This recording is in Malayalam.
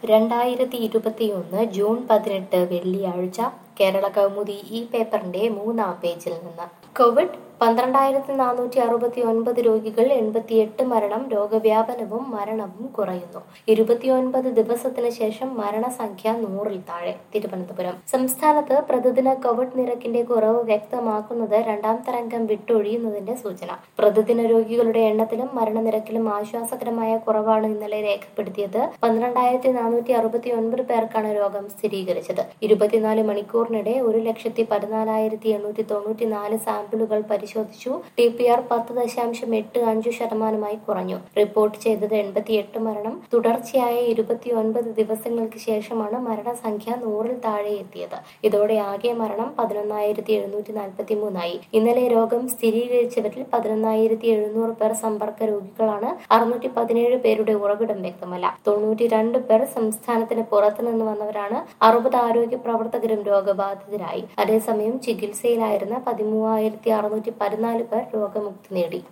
രണ്ടായിരത്തി ഇരുപത്തിയൊന്ന് ജൂൺ പതിനെട്ട് വെള്ളിയാഴ്ച കേരള കൗമുദി ഈ പേപ്പറിന്റെ മൂന്നാം പേജിൽ നിന്ന് കോവിഡ് പന്ത്രണ്ടായിരത്തി നാനൂറ്റി അറുപത്തി ഒൻപത് രോഗികൾ എൺപത്തിയെട്ട് മരണം രോഗവ്യാപനവും മരണവും കുറയുന്നു ഇരുപത്തിയൊൻപത് ദിവസത്തിന് ശേഷം മരണസംഖ്യ നൂറിൽ താഴെ തിരുവനന്തപുരം സംസ്ഥാനത്ത് പ്രതിദിന കോവിഡ് നിരക്കിന്റെ കുറവ് വ്യക്തമാക്കുന്നത് രണ്ടാം തരംഗം വിട്ടൊഴിയുന്നതിന്റെ സൂചന പ്രതിദിന രോഗികളുടെ എണ്ണത്തിലും മരണനിരക്കിലും ആശ്വാസകരമായ കുറവാണ് ഇന്നലെ രേഖപ്പെടുത്തിയത് പന്ത്രണ്ടായിരത്തി നാനൂറ്റി അറുപത്തി ഒൻപത് പേർക്കാണ് രോഗം സ്ഥിരീകരിച്ചത് ഇരുപത്തിനാല് മണിക്കൂറിനിടെ ഒരു ലക്ഷത്തി പതിനാലായിരത്തി എണ്ണൂറ്റി തൊണ്ണൂറ്റി നാല് സാമ്പിളുകൾ പരിശോധിച്ചു ടി പി ആർ പത്ത് ദശാംശം എട്ട് അഞ്ച് ശതമാനമായി കുറഞ്ഞു റിപ്പോർട്ട് ചെയ്തത് എൺപത്തിയെട്ട് മരണം തുടർച്ചയായ ഇരുപത്തിയൊൻപത് ദിവസങ്ങൾക്ക് ശേഷമാണ് മരണസംഖ്യ നൂറിൽ താഴെ എത്തിയത് ഇതോടെ ആകെ മരണം പതിനൊന്നായിരത്തി എഴുന്നൂറ്റി നാൽപ്പത്തി മൂന്നായി ഇന്നലെ രോഗം സ്ഥിരീകരിച്ചവരിൽ പതിനൊന്നായിരത്തി എഴുന്നൂറ് പേർ സമ്പർക്ക രോഗികളാണ് അറുന്നൂറ്റി പതിനേഴ് പേരുടെ ഉറവിടം വ്യക്തമല്ല തൊണ്ണൂറ്റി രണ്ട് പേർ സംസ്ഥാനത്തിന് പുറത്തുനിന്ന് വന്നവരാണ് അറുപത് ആരോഗ്യ പ്രവർത്തകരും രോഗബാധിതരായി അതേസമയം ചികിത്സയിലായിരുന്ന പതിമൂവായിരത്തി അറുന്നൂറ്റി പതിനാല് പേർ രോഗമുക്തി നേടി